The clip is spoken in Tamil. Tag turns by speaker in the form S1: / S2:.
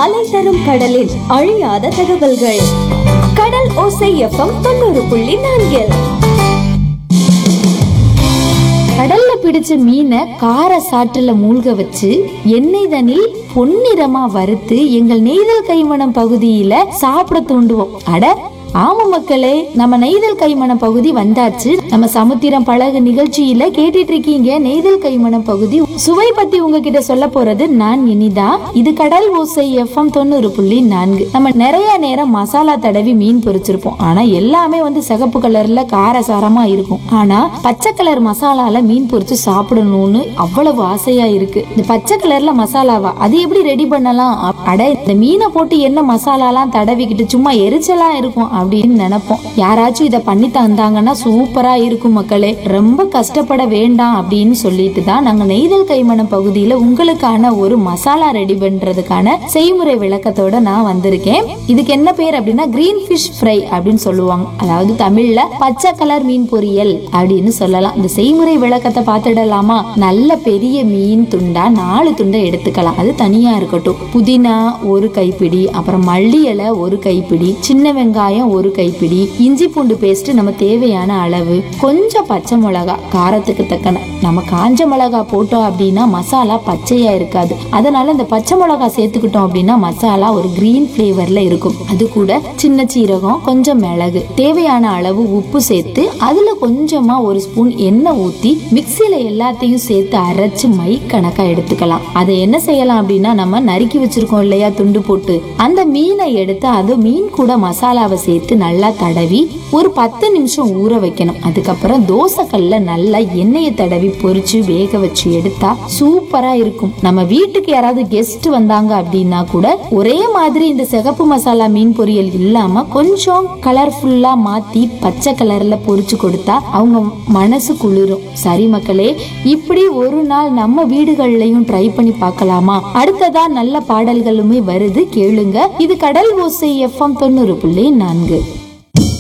S1: அலை தரும் கடலில் அழியாத தகவல்கள் கடல் ஓசை எஃப்எம் தொண்ணூறு புள்ளி நான்கில்
S2: கடல்ல பிடிச்ச மீனை கார சாற்றுல மூழ்க வச்சு எண்ணெய் தனில் பொன்னிறமா வறுத்து எங்கள் நெய்தல் கைமணம் பகுதியில சாப்பிட தூண்டுவோம் அட ஆமா மக்களே நம்ம நெய்தல் கைமணம் பகுதி வந்தாச்சு நம்ம சமுத்திரம் பழகு நிகழ்ச்சியில கேட்டுட்டு இருக்கீங்க நெய்தல் கைமணம் பகுதி சுவை பத்தி உங்ககிட்ட சொல்ல போறது நான் இனிதா இது கடல் ஓசை எஃப்எம் தொண்ணூறு புள்ளி நான்கு நம்ம நிறைய நேரம் மசாலா தடவி மீன் பொரிச்சிருப்போம் ஆனா எல்லாமே வந்து சிகப்பு கலர்ல காரசாரமா இருக்கும் ஆனா பச்சை கலர் மசாலால மீன் பொரிச்சு சாப்பிடணும்னு அவ்வளவு ஆசையா இருக்கு இந்த பச்சை கலர்ல மசாலாவா அது எப்படி ரெடி பண்ணலாம் அப்- அட இந்த மீனை போட்டு என்ன மசாலாலாம் தடவிக்கிட்டு சும்மா எரிச்சலா இருக்கும் அப்படின்னு நினைப்போம் யாராச்சும் இதை பண்ணி தந்தாங்கன்னா சூப்பரா இருக்கும் மக்களே ரொம்ப கஷ்டப்பட வேண்டாம் அப்படின்னு சொல்லிட்டு தான் நாங்க நெய்தல் கைமணம் பகுதியில உங்களுக்கான ஒரு மசாலா ரெடி பண்றதுக்கான செய்முறை விளக்கத்தோட நான் வந்திருக்கேன் இதுக்கு என்ன பேர் அப்படின்னா கிரீன் ஃபிஷ் ஃப்ரை அப்படின்னு சொல்லுவாங்க அதாவது தமிழ்ல பச்சை கலர் மீன் பொரியல் அப்படின்னு சொல்லலாம் இந்த செய்முறை விளக்கத்தை பார்த்துடலாமா நல்ல பெரிய மீன் துண்டா நாலு துண்டை எடுத்துக்கலாம் அது தனியா இருக்கட்டும் புதினா ஒரு கைப்பிடி அப்புறம் மல்லி இலை ஒரு கைப்பிடி சின்ன வெங்காயம் ஒரு கைப்பிடி இஞ்சி பூண்டு பேஸ்ட் நம்ம தேவையான அளவு கொஞ்சம் பச்சை மிளகா காரத்துக்கு தக்கன நம்ம காஞ்ச மிளகா போட்டோம் அப்படின்னா மசாலா பச்சையா இருக்காது அதனால இந்த பச்சை மிளகா சேர்த்துக்கிட்டோம் அப்படின்னா மசாலா ஒரு கிரீன் ஃபிளேவர்ல இருக்கும் அது கூட சின்ன சீரகம் கொஞ்சம் மிளகு தேவையான அளவு உப்பு சேர்த்து அதுல கொஞ்சமா ஒரு ஸ்பூன் எண்ணெய் ஊத்தி மிக்சியில எல்லாத்தையும் சேர்த்து அரைச்சு மை கணக்கா எடுத்துக்கலாம் அதை என்ன செய்யலாம் அப்படின்னா நம்ம நறுக்கி வச்சிருக்கோம் இல்லையா துண்டு போட்டு அந்த மீனை எடுத்து அது மீன் கூட மசாலாவை சேர்த்து நல்லா தடவி ஒரு பத்து நிமிஷம் ஊற வைக்கணும் அதுக்கப்புறம் தோசைக்கல்ல நல்லா எண்ணெயை தடவி பொரிச்சு வேக வச்சு எடுத்தா சூப்பரா இருக்கும் நம்ம வீட்டுக்கு யாராவது கெஸ்ட் வந்தாங்க அப்படின்னா கூட ஒரே மாதிரி இந்த சிகப்பு மசாலா மீன் பொரியல் இல்லாம கொஞ்சம் கலர்ஃபுல்லா மாத்தி பச்சை கலர்ல பொரிச்சு கொடுத்தா அவங்க மனசு குளிரும் சரி மக்களே இப்படி ஒரு நாள் நம்ம வீடுகள்லயும் ட்ரை பண்ணி பார்க்கலாமா அடுத்ததா நல்ல பாடல்களுமே வருது கேளுங்க இது கடல் ஓசை எஃப்எம் தொண்ணூறு புள்ளி நான்கு